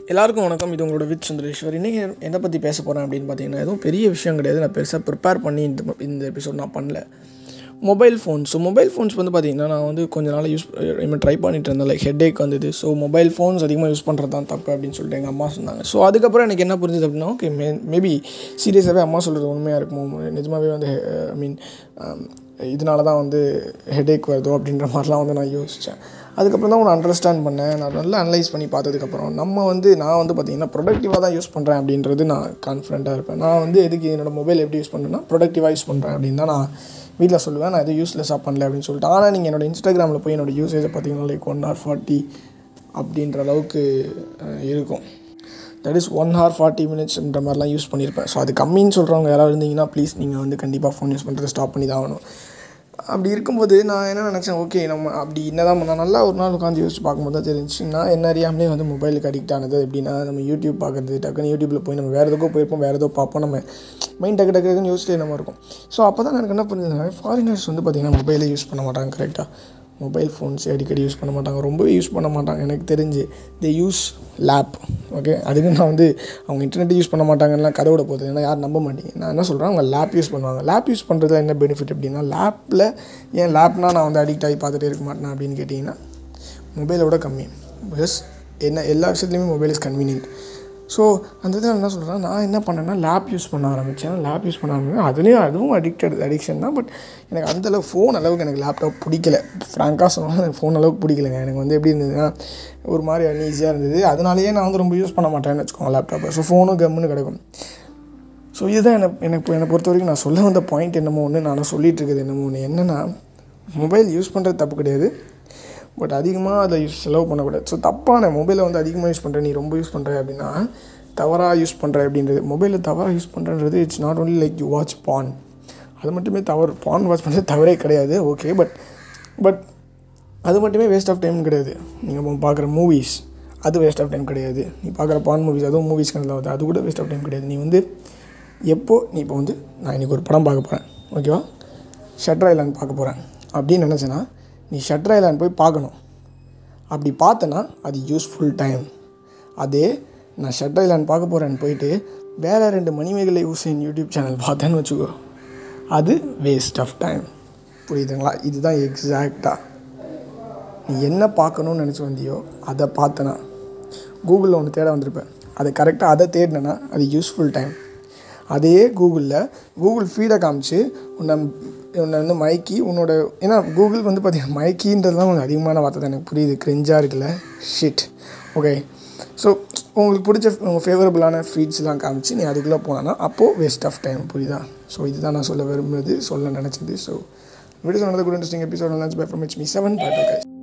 எல்லாருக்கும் வணக்கம் இது உங்களோட வித் சுந்தரேஸ்வர் இன்றைக்கி எதை பற்றி பேச போகிறேன் அப்படின்னு பார்த்தீங்கன்னா எதுவும் பெரிய விஷயம் கிடையாது நான் பெருசாக ப்ரிப்பேர் பண்ணி இந்த இந்த எபிசோட் நான் பண்ணல mobile phones so mobile phones வந்து பார்த்திங்கன்னா நான் வந்து கொஞ்ச நாள் யூஸ் ஐ ட்ரை பண்ணிட்டு இருந்தேன் லைக் ஹெட் ஏக் வந்தது ஸோ மொபைல் ஃபோன்ஸ் அதிகமாக யூஸ் பண்ணுறது தான் தப்பு அப்படின்னு சொல்லிட்டு எங்கள் அம்மா சொன்னாங்க ஸோ அதுக்கப்புறம் எனக்கு என்ன புரிஞ்சுது அப்படின்னா ஓகே மே மேபி சீரியஸாகவே அம்மா சொல்கிறது உண்மையாக இருக்குமோ நிஜமாகவே வந்து ஐ மீன் இதனால தான் வந்து ஹெடேக் வருதோ அப்படின்ற மாதிரிலாம் வந்து நான் யோசித்தேன் அதுக்கப்புறம் தான் ஒன்று அண்டர்ஸ்டாண்ட் பண்ணேன் நான் நல்லா அனலைஸ் பண்ணி பார்த்ததுக்கப்புறம் நம்ம வந்து நான் வந்து பார்த்திங்கன்னா ப்ரொடக்டிவாக தான் யூஸ் பண்ணுறேன் அப்படின்றது நான் கான்ஃபிடண்ட்டாக இருப்பேன் நான் வந்து எதுக்கு என்னோடய மொபைல் எப்படி யூஸ் பண்ணுறேன்னா ப்ரொடக்டிவாக யூஸ் பண்ணுறேன் அப்படின்னு தான் நான் வீட்டில் சொல்லுவேன் நான் எதுவும் யூஸ்லெஸ்ஸாக பண்ணல அப்படின்னு சொல்லிட்டு ஆனால் நீங்கள் என்னோடய இன்ஸ்டாகிராமில் போய் என்னோடய யூசேஜை பார்த்தீங்கன்னா லைக் ஒன் ஹவர் ஃபார்ட்டி அப்படின்ற அளவுக்கு அஹ், இருக்கும் that is one hour forty மினிட்ஸ்ன்ற மாதிரிலாம் யூஸ் பண்ணியிருப்பேன் ஸோ அது கம்மின்னு சொல்கிறவங்க யாராவது இருந்தீங்கன்னா ப்ளீஸ் நீங்கள் வந்து கண்டிப்பாக ஃபோன் யூஸ் பண்ணுறதை ஸ்டாப் பண்ணி தான் ஆகணும் அப்படி இருக்கும்போது நான் என்ன நினச்சேன் ஓகே நம்ம அப்படி என்னதான் நான் நல்லா ஒரு நாள் உட்காந்து யோசிச்சு பார்க்கும்போது தான் தெரிஞ்சுச்சு நான் என்ன அறியாமலே வந்து மொபைலுக்கு அடிக்ட் ஆனது எப்படின்னா நம்ம யூடியூப் பார்க்குறது டக்குன்னு யூடியூப்பில் போய் நம்ம வேறு எதுக்கோ போயிருப்போம் வேறு ஏதோ பார்ப்போம் நம்ம மைண்ட் டக்கு டக்கு டக்குன்னு யோசிச்சிட்டே நம்ம இருக்கும் ஸோ அப்போ தான் எனக்கு என்ன புரிஞ்சதுனா ஃபாரினர்ஸ் வந்து பார்த்திங்கன்னா மொபைலே யூஸ் பண்ண மாட்டாங்க கரெக்டாக மொபைல் ஃபோன்ஸ் அடிக்கடி யூஸ் பண்ண மாட்டாங்க ரொம்பவே யூஸ் பண்ண மாட்டாங்க எனக்கு தெரிஞ்சு தே யூஸ் லேப் ஓகே அதுக்கு நான் வந்து அவங்க இன்டர்நெட் யூஸ் பண்ண மாட்டாங்கலாம் கதை விட போகுது ஏன்னா யாரும் நம்ப மாட்டீங்க நான் என்ன சொல்கிறேன் அவங்க லேப் யூஸ் பண்ணுவாங்க லேப் யூஸ் பண்ணுறதுல என்ன பெனிஃபிட் அப்படின்னா லேப்பில் ஏன் லேப்னா நான் வந்து அடிக்ட் ஆகி பார்த்துட்டே இருக்க மாட்டேன் அப்படின்னு கேட்டிங்கன்னா மொபைலோட கம்மி பிகாஸ் என்ன எல்லா விஷயத்துலையுமே மொபைல் இஸ் கன்வீனியன்ட் ஸோ அந்த இதில் என்ன சொல்கிறேன் நான் என்ன பண்ணேன்னா லேப் யூஸ் பண்ண ஆரம்பித்தேன் லேப் யூஸ் பண்ண ஆரம்பிச்சேன் அதுலேயும் அதுவும் அடிக்டட் அடிக்ஷன் தான் பட் எனக்கு அந்தளவு ஃபோன் அளவுக்கு எனக்கு லேப்டாப் பிடிக்கல ஃப்ராங்காக சொன்னால் எனக்கு ஃபோன் அளவுக்கு பிடிக்கலங்க எனக்கு வந்து எப்படி இருந்ததுன்னா ஒரு மாதிரி அன்ஈஸியாக இருந்தது அதனாலேயே நான் வந்து ரொம்ப யூஸ் பண்ண மாட்டேன்னு வச்சுக்கோங்க லேப்டாப்பை ஸோ ஃபோனும் கம்முன்னு கிடக்கும் ஸோ இதுதான் எனக்கு எனக்கு என்னை பொறுத்த வரைக்கும் நான் சொல்ல வந்த பாயிண்ட் என்னமோ ஒன்று நான் சொல்லிகிட்டு இருக்குது என்னமோ ஒன்று என்னென்னா மொபைல் யூஸ் பண்ணுறது தப்பு கிடையாது பட் அதிகமாக அதை யூஸ் செலவு பண்ணக்கூடாது ஸோ தப்பான மொபைலை வந்து அதிகமாக யூஸ் பண்ணுற நீ ரொம்ப யூஸ் பண்ணுற அப்படின்னா தவறாக யூஸ் பண்ணுற அப்படின்றது மொபைலில் தவறாக யூஸ் பண்ணுறது it's not only like you watch porn அது மட்டுமே தவறு பான் வாட்ச் பண்ணுறது தவறே கிடையாது ஓகே பட் பட் அது மட்டுமே வேஸ்ட் ஆஃப் டைம் கிடையாது நீங்கள் பார்க்குற மூவிஸ் அது வேஸ்ட் ஆஃப் டைம் கிடையாது நீ பார்க்குற பான் மூவிஸ் அதுவும் மூவிஸ் கணக்கில் வருது அது கூட வேஸ்ட் ஆஃப் டைம் கிடையாது நீ வந்து எப்போ நீ இப்போ வந்து நான் இன்றைக்கி ஒரு படம் பார்க்க போகிறேன் ஓகேவா ஷட்டர் ஐலாண்ட் பார்க்க போகிறேன் அப்படின்னு நினச்சேன்னா நீ ஷட்டர் ஐலாண்ட் போய் பார்க்கணும் அப்படி பார்த்தனா அது யூஸ்ஃபுல் டைம் அதே நான் ஷட்டர் ஐலாண்ட் பார்க்க போகிறேன்னு போயிட்டு வேறு ரெண்டு மணிமேகலை ஹுசைன் யூடியூப் சேனல் பார்த்தேன்னு வச்சுக்கோ அது வேஸ்ட் ஆஃப் டைம் புரியுதுங்களா இதுதான் எக்ஸாக்டாக நீ என்ன பார்க்கணும்னு நினச்சி வந்தியோ அதை பார்த்தனா கூகுளில் ஒன்று தேட வந்திருப்பேன் அதை கரெக்டாக அதை தேடினேன்னா அது யூஸ்ஃபுல் டைம் அதே கூகுளில் கூகுள் ஃபீடை காமிச்சு உன்னை உன்னை வந்து மைக்கி உன்னோட ஏன்னா கூகுள் வந்து பார்த்தீங்கன்னா மைக்கின்றதுலாம் கொஞ்சம் அதிகமான வார்த்தை தான் எனக்கு புரியுது கிரிஞ்சாக இருக்குல்ல ஷிட் ஓகே ஸோ உங்களுக்கு பிடிச்ச உங்கள் ஃபேவரபுளான ஃபீட்ஸ்லாம் காமிச்சு நீ அதுக்குள்ளே போனான்னா அப்போது வேஸ்ட் ஆஃப் டைம் புரியுதா ஸோ இதுதான் நான் சொல்ல விரும்புறது சொல்ல நினச்சது ஸோ வீடியோ சொன்னது கூட interesting episode lunch bye from it's me seven bye by